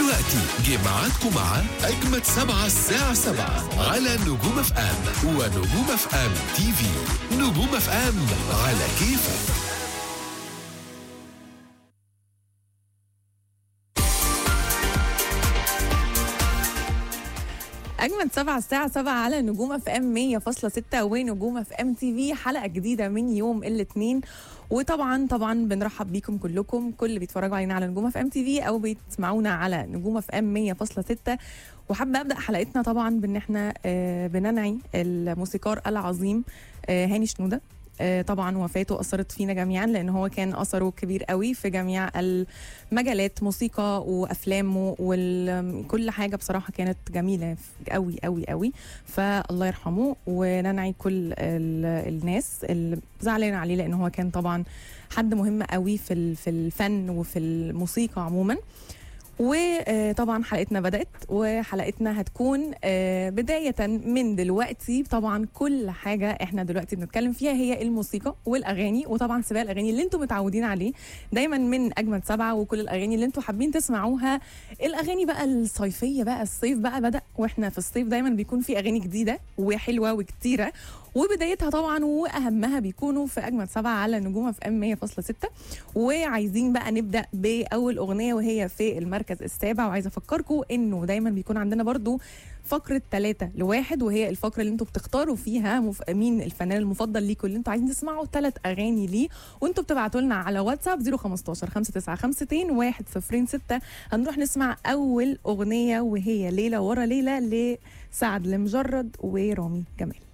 دلوقتي جه ميعادكم مع أجمد سبعة الساعة سبعة على نجوم اف ام ونجوم اف ام تي في نجوم اف ام على كيفك أجمد سبعة الساعة سبعة على نجوم اف ام 100.6 ونجوم اف ام تي في حلقة جديدة من يوم الاثنين وطبعا طبعا بنرحب بيكم كلكم كل اللي بيتفرجوا علينا على نجوم اف ام تي في او بيسمعونا على نجوم اف ام 100.6 وحابة ابدا حلقتنا طبعا بان احنا آه، بننعي الموسيقار العظيم آه، هاني شنودة آه، طبعا وفاته اثرت فينا جميعا لان هو كان اثره كبير قوي في جميع المجالات موسيقى وافلامه وكل حاجه بصراحه كانت جميله قوي قوي قوي فالله يرحمه وننعي كل ال- الناس اللي زعلانه عليه لان هو كان طبعا حد مهم قوي في ال- في الفن وفي الموسيقى عموما وطبعا حلقتنا بدأت وحلقتنا هتكون آه، بداية من دلوقتي طبعا كل حاجة احنا دلوقتي بنتكلم فيها هي الموسيقى والأغاني وطبعا سباق الأغاني اللي انتم متعودين عليه دايما من أجمد سبعة وكل الأغاني اللي انتم حابين تسمعوها الأغاني بقى الصيفية بقى الصيف بقى بدأ واحنا في الصيف دايما بيكون في أغاني جديدة وحلوة وكتيرة وبدايتها طبعا واهمها بيكونوا في اجمد سبعه على نجوم اف ام 100.6 وعايزين بقى نبدا باول اغنيه وهي في المركز السابع وعايزه افكركم انه دايما بيكون عندنا برضو فقرة ثلاثة لواحد وهي الفقرة اللي انتوا بتختاروا فيها مف... مين الفنان المفضل ليكم اللي انتوا عايزين تسمعوا ثلاث أغاني ليه وانتوا بتبعتوا لنا على واتساب 015 5952 106 هنروح نسمع أول أغنية وهي ليلة ورا ليلة لسعد المجرد ورامي جمال